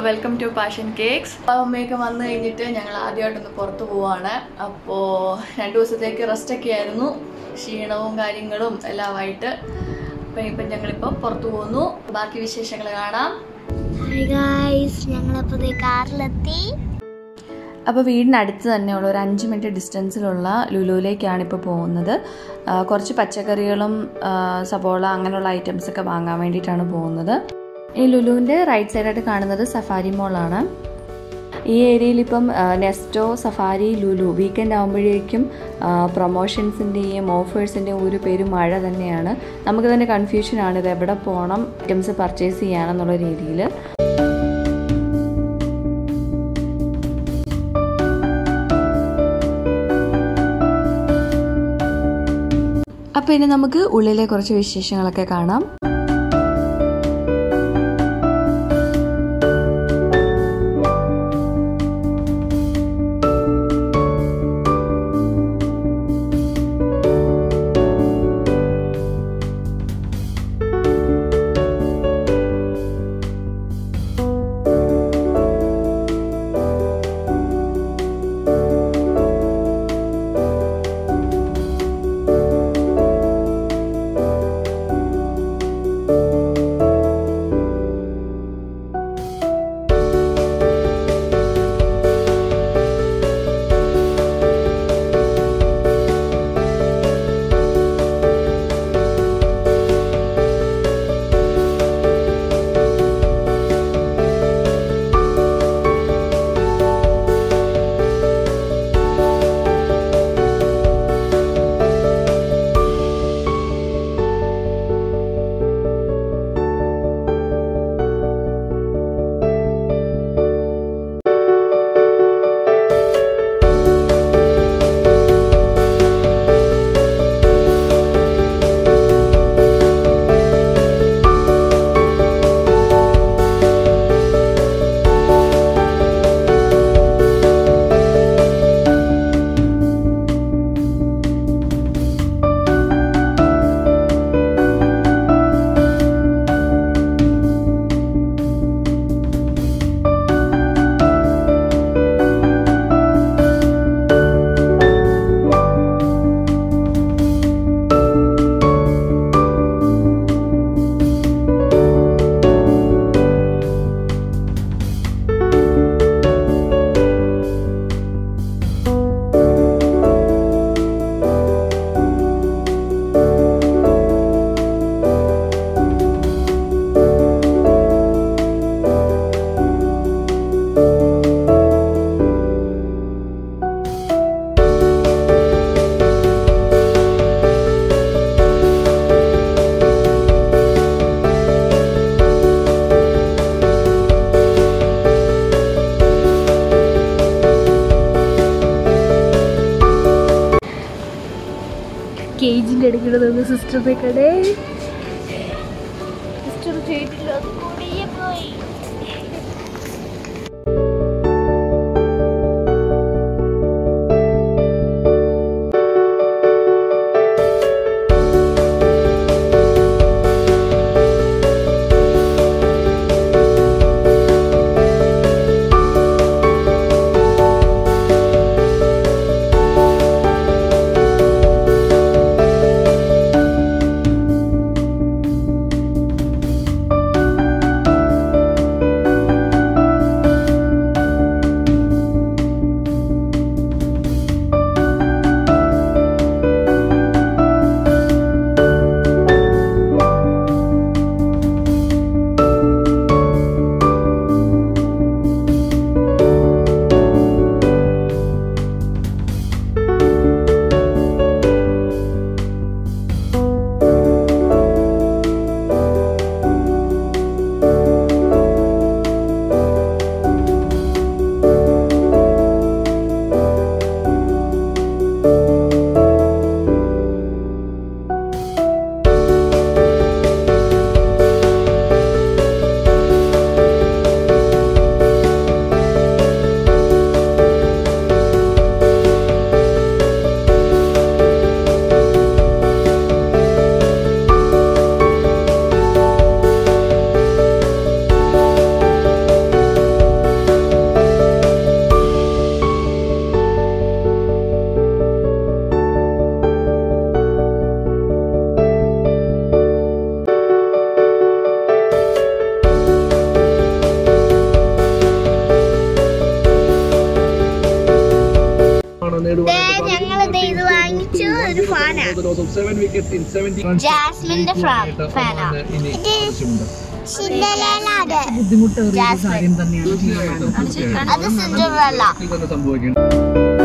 welcome to passion cakes അമ്മയൊക്കെ വന്നു കഴിഞ്ഞിട്ട് ഞങ്ങൾ ആദ്യമായിട്ടൊന്ന് പുറത്തു പോവാണ് അപ്പോൾ രണ്ട് ദിവസത്തേക്ക് റെസ്റ്റ് ഒക്കെ ആയിരുന്നു ക്ഷീണവും കാര്യങ്ങളും എല്ലാമായിട്ട് അപ്പം ഇപ്പം ഞങ്ങളിപ്പോൾ പുറത്തു പോകുന്നു ബാക്കി വിശേഷങ്ങൾ കാണാം ഹായ് ഗായ്സ് ഞങ്ങളപ്പോൾ കാറിലെത്തി അപ്പോൾ വീടിനടുത്ത് തന്നെയുള്ള ഒരു അഞ്ച് മിനിറ്റ് ഡിസ്റ്റൻസിലുള്ള ലുലുവിലേക്കാണ് ഇപ്പോൾ പോകുന്നത് ആ, കുറച്ച് പച്ചക്കറികളും ആ, സബോള അങ്ങനെയുള്ള ഐറ്റംസ് ഒക്കെ വാങ്ങാൻ വേണ്ടിയിട്ടാണ് പോകുന്നത് ഈ ലുലുവിൻ്റെ റൈറ്റ് സൈഡായിട്ട് കാണുന്നത് സഫാരി മോളാണ് ഈ ഏരിയയിൽ ഇപ്പം ആ, നെസ്റ്റോ സഫാരി ലുലു വീക്കെൻഡ് ആകുമ്പോഴേക്കും പ്രൊമോഷൻസിൻ്റെയും ഓഫേഴ്സിൻ്റെയും ഒരു പേര് മഴ തന്നെയാണ് നമുക്ക് തന്നെ കൺഫ്യൂഷനാണ് ഇത് എവിടെ പോകണം ഐറ്റംസ് പർച്ചേസ് ചെയ്യാനെന്നുള്ള രീതിയിൽ അപ്പോൾ ഇനി നമുക്ക് ഉള്ളിലെ കുറച്ച് വിശേഷങ്ങളൊക്കെ കാണാം കേജിൻ്റെ എടുക്കണത് സിസ്റ്ററിനെ കടേ സിസ്റ്റർ ചെയ്തില്ല അത് കൂടിയേ പോയി ഒരു ഫാനാ ജാസ്മിന്റെ ഫാനാ സിൻഡറേല ബുദ്ധിമുട്ടേറിയ ഒരു കാര്യം തന്നെയാണ് അത് സിൻഡറേല സംഭവിക്കുന്നത്